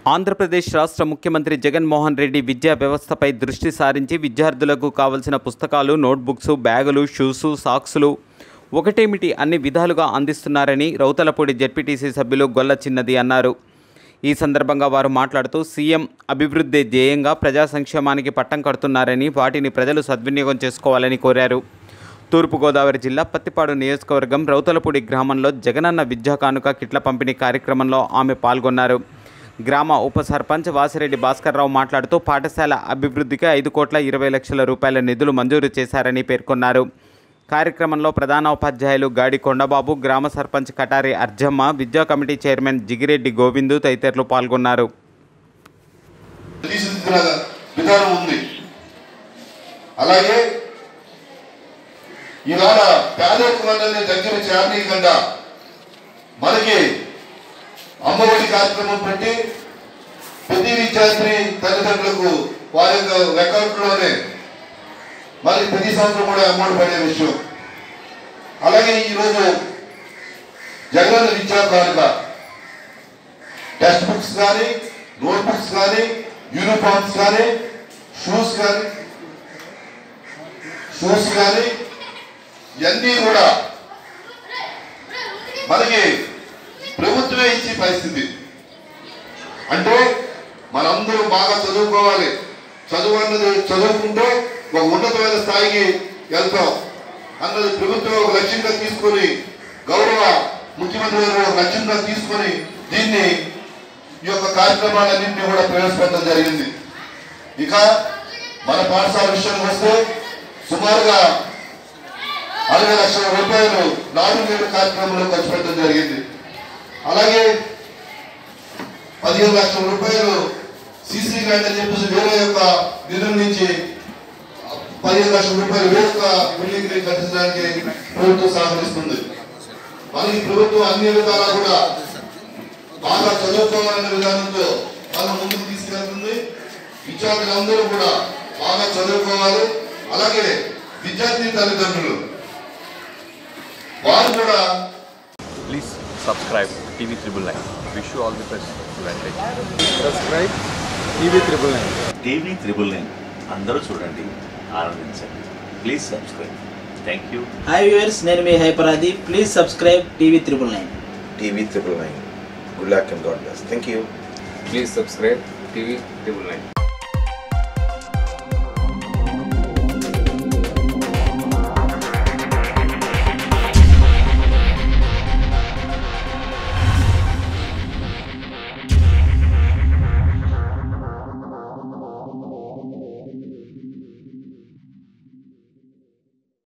ఆంధ్రప్రదేశ్ రాష్ట్ర ముఖ్యమంత్రి జగన్మోహన్ రెడ్డి విద్యా వ్యవస్థపై దృష్టి సారించి విద్యార్థులకు కావలసిన పుస్తకాలు నోట్బుక్స్ బ్యాగులు షూసు సాక్సులు ఒకటేమిటి అన్ని విధాలుగా అందిస్తున్నారని రౌతలపూడి జెడ్పీటీసీ సభ్యులు గొల్ల చిన్నది అన్నారు ఈ సందర్భంగా వారు మాట్లాడుతూ సీఎం అభివృద్ధి ధ్యేయంగా ప్రజా సంక్షేమానికి పట్టం కడుతున్నారని వాటిని ప్రజలు సద్వినియోగం చేసుకోవాలని కోరారు తూర్పుగోదావరి జిల్లా పత్తిపాడు నియోజకవర్గం రౌతలపూడి గ్రామంలో జగనన్న విద్యా కానుక కిట్ల పంపిణీ కార్యక్రమంలో ఆమె పాల్గొన్నారు గ్రామ ఉప సర్పంచ్ వాసిరెడ్డి భాస్కర్రావు మాట్లాడుతూ పాఠశాల అభివృద్ధికి ఐదు కోట్ల ఇరవై లక్షల రూపాయల నిధులు మంజూరు చేశారని పేర్కొన్నారు కార్యక్రమంలో ప్రధాన ఉపాధ్యాయులు గాడి కొండబాబు గ్రామ సర్పంచ్ కటారి అర్జమ్మ విద్యా కమిటీ చైర్మన్ జిగిరెడ్డి గోవిందు తదితరులు పాల్గొన్నారు తీర్చిదిద్దిన విధానం ఉంది అలాగే ఇవాళ పేదరికం అనేది దగ్గర చేరనీయకుండా మనకి అమ్మఒడి కార్యక్రమం పెట్టి ప్రతి విద్యార్థిని తల్లిదండ్రులకు వారి యొక్క అకౌంట్లోనే మరి ప్రతి సంవత్సరం కూడా అమౌంట్ పడే విషయం అలాగే ఈరోజు జగనన్న విద్యా కానుక టెక్స్ట్ బుక్స్ కానీ నోట్ బుక్స్ కానీ యూనిఫామ్స్ కానీ షూస్ కానీ షూస్ కానీ ఇవన్నీ కూడా మనకి ప్రభుత్వమే ఇచ్చే పరిస్థితి అంటే మనందరం బాగా చదువుకోవాలి చదువు అన్నది చదువుకుంటే ఒక ఉన్నతమైన స్థాయికి వెళ్తాం అన్నది ప్రభుత్వం ఒక లక్ష్యంగా తీసుకొని గౌరవ ముఖ్యమంత్రి గారు ఒక లక్ష్యంగా తీసుకొని దీన్ని ఈ యొక్క కార్యక్రమాలన్నింటినీ కూడా ప్రవేశపెట్టడం జరిగింది ఇక మన పాఠశాల విషయానికి వస్తే సుమారుగా అరవై లక్షల రూపాయలు నాలుగు నేడు కార్యక్రమంలో ఖర్చు పెట్టడం జరిగింది అలాగే పదిహేను లక్షల రూపాయలు సీసీ గ్రాంట్ అని చెప్పేసి వేరే యొక్క నిధుల నుంచి పదిహేను లక్షల రూపాయలు వేరొక బిల్డింగ్ ని కట్టించడానికి ప్రభుత్వం సహకరిస్తుంది మనకి ప్రభుత్వం అన్ని విధాలా కూడా బాగా చదువుకోవాలనే విధానంతో మనం ముందుకు తీసుకెళ్తుంది విద్యార్థులందరూ కూడా బాగా చదువుకోవాలి అలాగే విద్యార్థి తల్లిదండ్రులు వారు కూడా Please subscribe TV Triple Nine. Wish you all the best. Advantage. Subscribe TV triple nine TV triple nine అందరూ చూడండి ఆనందించండి please subscribe thank you hi viewers నేను మీ హైపరాది please subscribe TV triple nine TV triple nine. Good luck and God bless. Thank you. Please subscribe TV triple nine